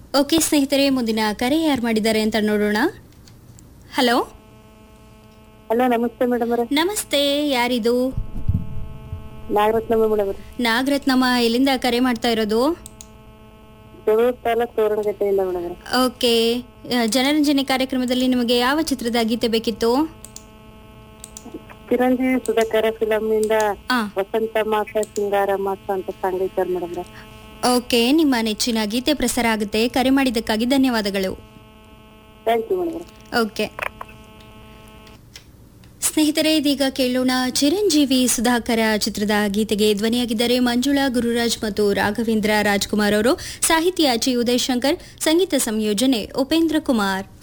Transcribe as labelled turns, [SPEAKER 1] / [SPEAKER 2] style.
[SPEAKER 1] okay ಸ್ನೇಹಿತರೆ ಮುಂದಿನ ಕರೆ ಯಾರು ಮಾಡಿದ್ದಾರೆ ಅಂತ ನೋಡೋಣ ಹಲೋ
[SPEAKER 2] ಹಲೋ ನಮಸ್ತೆ ಮೇಡಮ್ ಅವರೇ
[SPEAKER 1] ನಮಸ್ತೆ ಯಾರಿದು
[SPEAKER 2] ನಾಗರತ್ನಮ್ಮ ಮೇಡಮ್ ಅವರೇ
[SPEAKER 1] ನಾಗರತ್ನಮ್ಮ ಎಲ್ಲಿಂದ ಕರೆ ಮಾಡ್ತಾ ಇರೋದು
[SPEAKER 2] ಜಗಳೂರು ತಾಲೂಕ್ ತೋರಣಗಟ್ಟೆಯಿಂದ ಮೇಡಮ್ ಅವರೇ
[SPEAKER 1] ಓಕೆ ಆ, ಜನರಂಜನೆ ಕಾರ್ಯಕ್ರಮದಲ್ಲಿ ನಿಮಗೆ ಯಾವ ಚಿತ್ರದ ಗೀತೆ ಬೇಕಿತ್ತು
[SPEAKER 2] ಚಿರಂಜೀವಿ ಸುಧಾಕರ ಫಿಲಂ ಇಂದ
[SPEAKER 1] ಆ
[SPEAKER 2] ವಸಂತ ಮಾಸ ಸಿಂಗಾರ ಮಾಸ ಅಂತ ಸಾಂಗ್ ಐತಾರೆ ಮೇಡಮ್ ಅವರೇ
[SPEAKER 1] ಓಕೆ ನಿಮ್ಮ ನೆಚ್ಚಿನ ಗೀತೆ ಪ್ರಸಾರ ಆಗುತ್ತೆ ಕರೆ ಮಾಡಿದ್ದಕ್ಕಾಗಿ ಧನ್ಯವಾದಗಳು
[SPEAKER 2] ಥ್ಯಾಂಕ್ ಯು ಮೇಡಮ್ ಅವರೇ
[SPEAKER 1] ಓಕೆ ಸ್ನೇಹಿತರೆ ಇದೀಗ ಕೇಳೋಣ ಚಿರಂಜೀವಿ ಸುಧಾಕರ ಚಿತ್ರದ ಗೀತೆಗೆ ಧ್ವನಿಯಾಗಿದ್ದಾರೆ ಮಂಜುಳಾ ಗುರುರಾಜ್ ಮತ್ತು ರಾಘವೇಂದ್ರ ರಾಜ್ಕುಮಾರ್ ಅವರು ಸಾಹಿತ್ಯ ಚಿ ಉದಯ್ ಶಂಕರ್ ಸಂಗೀತ ಸಂಯೋಜನೆ ಉಪೇಂದ್ರ ಕುಮಾರ್